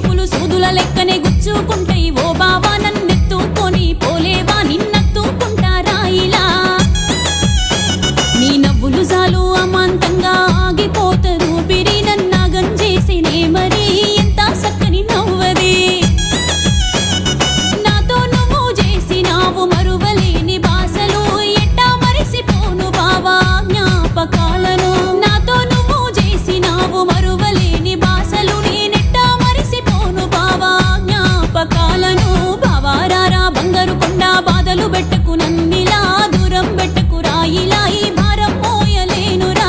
చూపులు సూదుల లెక్కనే గుచ్చుకుంటాయి ఓ బావా నన్నెత్తుకొని పోలేవా నిన్నెత్తుకుంటా రాయిలా నీ నవ్వులు చాలు అమాంతంగా ఆగిపోతరు పిరి నన్నాగం చేసినే మరి ఎంత చక్కని నవ్వది నాతో నువ్వు చేసినావు మరువలేని భాషలు ఎట్టా మరిసిపోను బావా జ్ఞాపకాలను నాతో నువ్వు చేసినావు మరువలేని భాషలు నేనెట్టా మరిసిపోను బావా జ్ఞాపకాలను బావా రారా బంగారు కొండ బాధలు పెట్టకు నన్నిలా దూరం పెట్టకు రాయిలా ఈ భారం మోయలేనురా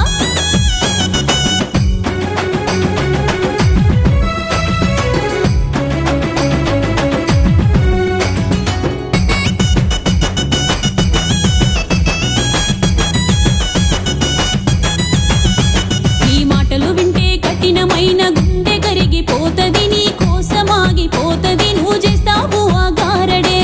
ఈ మాటలు వింటే కఠినమైన గుండె కరిగిపోతది నీ కోసమాగిపోతది నువ్వు చేస్తావు ఆ గారడే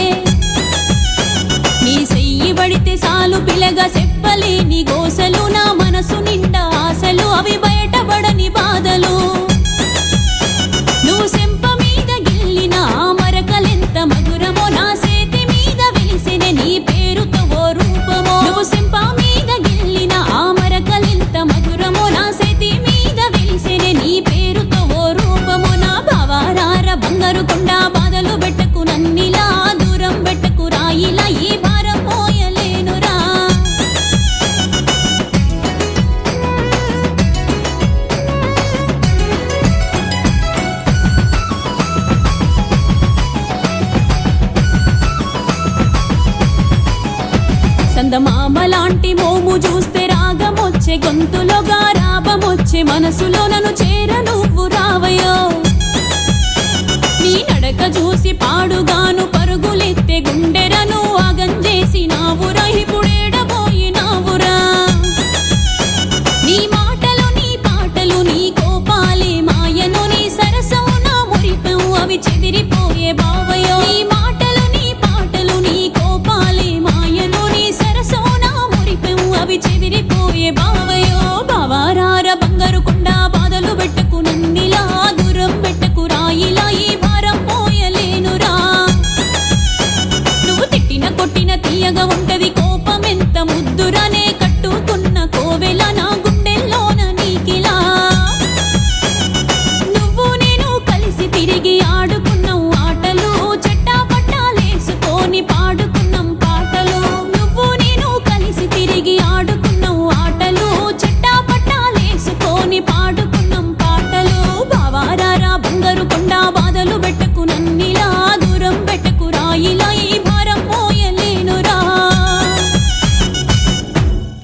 నీ చెయ్యి పడితే సాలు పిలగా చెప్పలేని గోసలు నా మనసు నిండా ఆశలు అవి బయటపడని బాధలు నువ్వు సెంప మీద గిల్లిన ఆ మరకలెంత మధురమో నా చేతి మీద వెలిసిన నీ పేరుతో ఓ రూపమో నువ్వు సెంప మీద గిల్లిన ఆ మరకలెంత మధురమో నా చేతి మీద వెలిసిన నీ పేరుతో ఓ రూపమో నా భావారార బంగారు కొండ బాధలు పెట్టకు నన్నిలా దూరం పెట్టకు రాయిలా ఈ భారం మోయలేనురా సందమామ లాంటి మోము చూస్తే రాగమొచ్చే గొంతులో గారాబమొచ్చే మనసులో నన్ను చేర నువ్వు రావయో